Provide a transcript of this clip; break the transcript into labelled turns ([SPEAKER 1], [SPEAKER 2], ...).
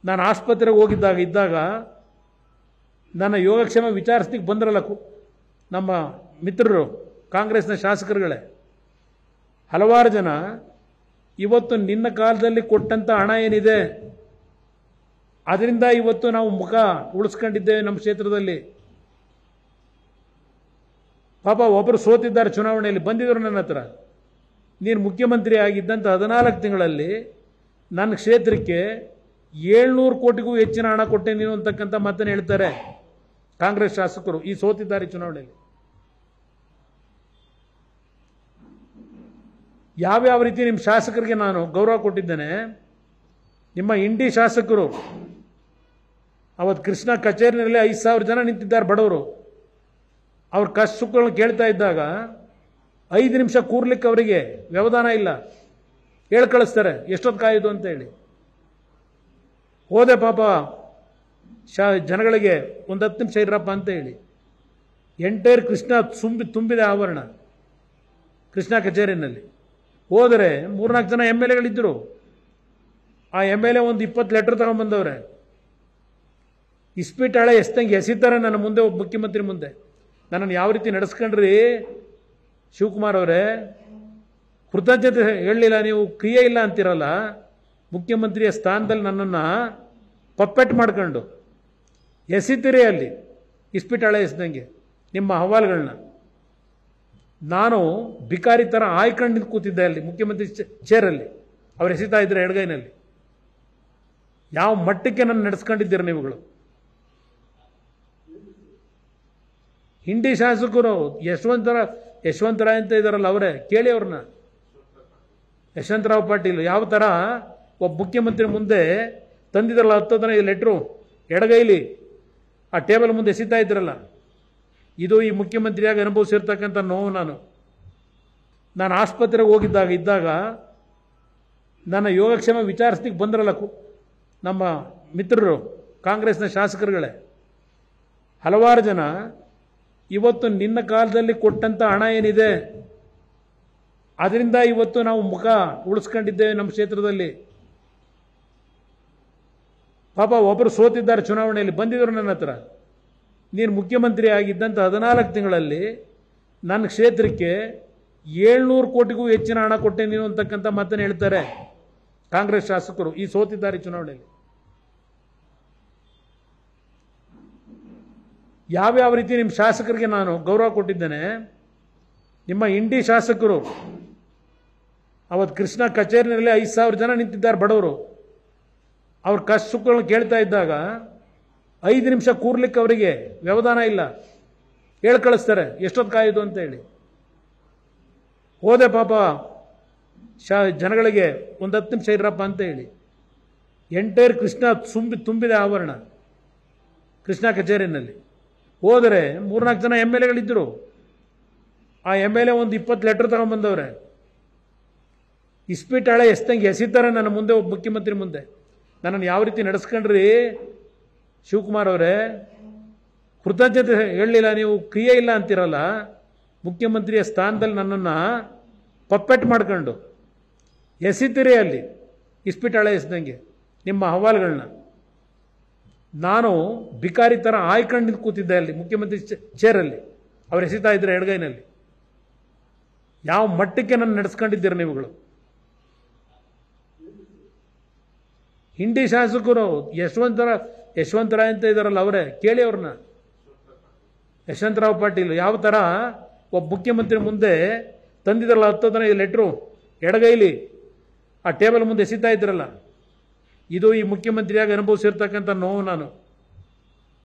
[SPEAKER 1] ನಾನು ಆಸ್ಪತ್ರೆಗೆ ಹೋಗಿದ್ದಾಗ ಇದ್ದಾಗ ನನ್ನ ಯೋಗಕ್ಷೇಮ ವಿಚಾರಿಸ್ಲಿಕ್ಕೆ ಬಂದ್ರಲ್ಲ ಕು- ನಮ್ಮ ಮಿತ್ರರು ಕಾಂಗ್ರೆಸ್ನ ಶಾಸಕರುಗಳೇ ಹಲವಾರು ಜನ ಇವತ್ತು ನಿನ್ನ ಕಾಲದಲ್ಲಿ ಕೊಟ್ಟಂಥ ಹಣ ಏನಿದೆ ಅದರಿಂದ ಇವತ್ತು ನಾವು ಮುಖ ಉಳಿಸ್ಕೊಂಡಿದ್ದೇವೆ ನಮ್ಮ ಕ್ಷೇತ್ರದಲ್ಲಿ ಪಾಪ ಒಬ್ಬರು ಸೋತಿದ್ದಾರೆ ಚುನಾವಣೆಯಲ್ಲಿ ಬಂದಿದ್ರು ನನ್ನ ಹತ್ರ ನೀನು ಮುಖ್ಯಮಂತ್ರಿ ಆಗಿದ್ದಂಥ ಹದಿನಾಲ್ಕು ತಿಂಗಳಲ್ಲಿ ನನ್ನ ಕ್ಷೇತ್ರಕ್ಕೆ ಏಳ್ನೂರು ಕೋಟಿಗೂ ಹೆಚ್ಚಿನ ಹಣ ಕೊಟ್ಟೆ ನೀನು ಅಂತಕ್ಕಂಥ ಮಾತನ್ನು ಹೇಳ್ತಾರೆ ಕಾಂಗ್ರೆಸ್ ಶಾಸಕರು ಈ ಸೋತಿದ್ದಾರೆ ಚುನಾವಣೆಯಲ್ಲಿ ಯಾವ್ಯಾವ ರೀತಿ ನಿಮ್ಮ ಶಾಸಕರಿಗೆ ನಾನು ಗೌರವ ಕೊಟ್ಟಿದ್ದೇನೆ ನಿಮ್ಮ ಇಂಡಿ ಶಾಸಕರು ಅವತ್ತು ಕೃಷ್ಣ ಕಚೇರಿನಲ್ಲಿ ಐದು ಸಾವಿರ ಜನ ನಿಂತಿದ್ದಾರೆ ಬಡವರು ಅವ್ರ ಕಷ್ಟ ಸುಖಗಳನ್ನ ಕೇಳ್ತಾ ಇದ್ದಾಗ ಐದು ನಿಮಿಷ ಕೂರ್ಲಿಕ್ಕೆ ಅವರಿಗೆ ವ್ಯವಧಾನ ಇಲ್ಲ ಹೇಳಿ ಕಳಿಸ್ತಾರೆ ಎಷ್ಟೊತ್ತು ಕಾಯೋದು ಅಂತ ಹೇಳಿ ಹೋದೆ ಪಾಪ ಶಾ ಜನಗಳಿಗೆ ಒಂದು ಹತ್ತು ನಿಮಿಷ ಇರಪ್ಪ ಅಂತ ಹೇಳಿ ಎಂಟೈರ್ ಕೃಷ್ಣ ತುಂಬಿ ತುಂಬಿದೆ ಆವರಣ ಕೃಷ್ಣ ಕಚೇರಿನಲ್ಲಿ ಹೋದರೆ ಮೂರ್ನಾಲ್ಕು ಜನ ಎಮ್ ಎಲ್ ಎಗಳಿದ್ದರು ಆ ಎಮ್ ಎಲ್ ಎ ಒಂದು ಇಪ್ಪತ್ತು ಲೆಟ್ರ್ ತಗೊಂಬಂದವ್ರೆ ಇಸ್ಪೀಟ್ ಹಳೆ ಎಸ್ತಂಗೆ ಎಸಿತಾರೆ ನನ್ನ ಮುಂದೆ ಒಬ್ಬ ಮುಖ್ಯಮಂತ್ರಿ ಮುಂದೆ ನನ್ನನ್ನು ಯಾವ ರೀತಿ ನಡೆಸ್ಕೊಂಡ್ರಿ ಶಿವಕುಮಾರ್ ಅವರೇ ಕೃತಜ್ಞತೆ ಹೇಳಲಿಲ್ಲ ನೀವು ಕ್ರಿಯೆ ಇಲ್ಲ ಅಂತಿರಲ್ಲ ಮುಖ್ಯಮಂತ್ರಿಯ ಸ್ಥಾನದಲ್ಲಿ ನನ್ನನ್ನು ಪಪ್ಪೆಟ್ ಮಾಡ್ಕೊಂಡು ಎಸಿತೀರಿ ಅಲ್ಲಿ ಇಸ್ಪೀಟ್ ಹಳೆ ಎಸ್ದಂಗೆ ನಿಮ್ಮ ಅಹವಾಲುಗಳನ್ನ ನಾನು ಬಿಕಾರಿ ಥರ ಆಯ್ಕೊಂಡು ನಿಂತು ಕೂತಿದ್ದೆ ಅಲ್ಲಿ ಮುಖ್ಯಮಂತ್ರಿ ಚೇ- ಚೇರಲ್ಲಿ ಅವ್ರು ಎಸಿತಾ ಇದ್ರೆ ಎಡಗೈನಲ್ಲಿ ಯಾವ ಮಟ್ಟಕ್ಕೆ ನನ್ನ ನಡೆಸ್ಕೊಂಡಿದ್ದೀರ ನೀವುಗಳು ಹಿಂಡಿ ಶಾಸಕರು ಯಶವಂತರ ಯಶವಂತರಾಯ್ ಅಂತ ಇದ್ದಾರಲ್ಲ ಅವರೇ ಕೇಳಿ ಅವ್ರನ್ನ ಯಶವಂತರಾವ್ ಪಾಟೀಲ್ ಯಾವ ಥರ ಒಬ್ಬ ಮುಖ್ಯಮಂತ್ರಿ ಮುಂದೆ ತಂದಿದ್ರಲ್ಲ ಹತ್ತು ಜನ ಈ ಲೆಟ್ರು ಎಡಗೈಲಿ ಆ ಟೇಬಲ್ ಮುಂದೆ ಎಸಿತಾ ಇದ್ರಲ್ಲ ಇದು ಈ ಮುಖ್ಯಮಂತ್ರಿಯಾಗಿ ಅನುಭವಿಸಿರ್ತಕ್ಕಂಥ ನೋವು ನಾನು ನಾನು ಆಸ್ಪತ್ರೆಗೆ ಹೋಗಿದ್ದಾಗ ಇದ್ದಾಗ ನನ್ನ ಯೋಗಕ್ಷೇಮ ವಿಚಾರಿಸ್ಲಿಕ್ಕೆ ಬಂದ್ರಲ್ಲ ಕು- ನಮ್ಮ ಮಿತ್ರರು ಕಾಂಗ್ರೆಸ್ನ ಶಾಸಕರುಗಳೇ ಹಲವಾರು ಜನ ಇವತ್ತು ನಿನ್ನ ಕಾಲದಲ್ಲಿ ಕೊಟ್ಟಂಥ ಹಣ ಏನಿದೆ ಅದರಿಂದ ಇವತ್ತು ನಾವು ಮುಖ ಉಳಿಸ್ಕೊಂಡಿದ್ದೇವೆ ನಮ್ಮ ಕ್ಷೇತ್ರದಲ್ಲಿ ಪಾಪ ಒಬ್ಬರು ಸೋತಿದ್ದಾರೆ ಚುನಾವಣೆಯಲ್ಲಿ ಬಂದಿದ್ರು ನನ್ನ ಹತ್ರ ನೀನು ಮುಖ್ಯಮಂತ್ರಿ ಆಗಿದ್ದಂಥ ಹದಿನಾಲ್ಕು ತಿಂಗಳಲ್ಲಿ ನನ್ನ ಕ್ಷೇತ್ರಕ್ಕೆ ಏಳ್ನೂರು ಕೋಟಿಗೂ ಹೆಚ್ಚಿನ ಹಣ ಕೊಟ್ಟೆ ನೀನು ಅಂತಕ್ಕಂಥ ಮಾತನ್ನು ಹೇಳ್ತಾರೆ ಕಾಂಗ್ರೆಸ್ ಶಾಸಕರು ಈ ಸೋತಿದ್ದಾರೆ ಚುನಾವಣೆಯಲ್ಲಿ ಯಾವ್ಯಾವ ರೀತಿ ನಿಮ್ಮ ಶಾಸಕರಿಗೆ ನಾನು ಗೌರವ ಕೊಟ್ಟಿದ್ದೇನೆ ನಿಮ್ಮ ಇಂಡಿ ಶಾಸಕರು ಅವತ್ತು ಕೃಷ್ಣ ಕಚೇರಿನಲ್ಲಿ ಐದು ಸಾವಿರ ಜನ ನಿಂತಿದ್ದಾರೆ ಬಡವರು ಅವ್ರ ಕಷ್ಟ ಸುಖಗಳನ್ನ ಕೇಳ್ತಾ ಇದ್ದಾಗ ಐದು ನಿಮಿಷ ಕೂರ್ಲಿಕ್ಕೆ ಅವರಿಗೆ ವ್ಯವಧಾನ ಇಲ್ಲ ಹೇಳಿ ಕಳಿಸ್ತಾರೆ ಎಷ್ಟೊತ್ತು ಕಾಯೋದು ಅಂತ ಹೇಳಿ ಹೋದೆ ಪಾಪ ಶಾ ಜನಗಳಿಗೆ ಒಂದು ಹತ್ತು ನಿಮಿಷ ಇರಪ್ಪ ಅಂತ ಹೇಳಿ ಎಂಟೈರ್ ಕೃಷ್ಣ ತುಂಬಿ ತುಂಬಿದೆ ಆವರಣ ಕೃಷ್ಣ ಕಚೇರಿನಲ್ಲಿ ಹೋದರೆ ಮೂರ್ನಾಲ್ಕು ಜನ ಎಮ್ ಎಲ್ ಎಗಳಿದ್ದರು ಆ ಎಮ್ ಎಲ್ ಎ ಒಂದು ಇಪ್ಪತ್ತು ಲೆಟ್ರ್ ತಗೊಂಬಂದವ್ರೆ ಇಸ್ಪೀಟ್ ಹಳೆ ಎಸ್ತಂಗೆ ಎಸಿತಾರೆ ನನ್ನ ಮುಂದೆ ಒಬ್ಬ ಮುಖ್ಯಮಂತ್ರಿ ಮುಂದೆ ನನ್ನನ್ನು ಯಾವ ರೀತಿ ನಡೆಸ್ಕೊಂಡ್ರಿ ಶಿವಕುಮಾರ್ ಅವರೇ ಕೃತಜ್ಞತೆ ಹೇಳಲಿಲ್ಲ ನೀವು ಕ್ರಿಯೆ ಇಲ್ಲ ಅಂತಿರಲ್ಲ ಮುಖ್ಯಮಂತ್ರಿಯ ಸ್ಥಾನದಲ್ಲಿ ನನ್ನನ್ನು ಪಪ್ಪೆಟ್ ಮಾಡ್ಕೊಂಡು ಎಸಿತೀರಿ ಅಲ್ಲಿ ಇಸ್ಪೀಟ್ ಹಳೆ ಎಸ್ದಂಗೆ ನಿಮ್ಮ ಅಹವಾಲುಗಳನ್ನ ನಾನು ಬಿಕಾರಿ ಥರ ಆಯ್ಕೊಂಡು ನಿಂತು ಕೂತಿದ್ದೆ ಅಲ್ಲಿ ಮುಖ್ಯಮಂತ್ರಿ ಚೇ- ಚೇರಲ್ಲಿ ಅವ್ರು ಎಸಿತಾ ಇದ್ರೆ ಎಡಗೈನಲ್ಲಿ ಯಾವ ಮಟ್ಟಕ್ಕೆ ನನ್ನ ನಡೆಸ್ಕೊಂಡಿದ್ದೀರ ನೀವುಗಳು ಹಿಂಡಿ ಶಾಸಕರು ಯಶವಂತರ ಯಶವಂತರಾಯ್ ಅಂತ ಇದ್ದಾರಲ್ಲ ಅವರೇ ಕೇಳಿ ಅವ್ರನ್ನ ಯಶವಂತರಾವ್ ಪಾಟೀಲ್ ಯಾವ ಥರ ಒಬ್ಬ ಮುಖ್ಯಮಂತ್ರಿ ಮುಂದೆ ತಂದಿದ್ರಲ್ಲ ಹತ್ತು ಜನ ಈ ಲೆಟ್ರು ಎಡಗೈಲಿ ಆ ಟೇಬಲ್ ಮುಂದೆ ಎಸಿತಾ ಇದ್ರಲ್ಲ ಇದು ಈ ಮುಖ್ಯಮಂತ್ರಿಯಾಗಿ ಅನುಭವಿಸಿರ್ತಕ್ಕಂಥ ನೋವು ನಾನು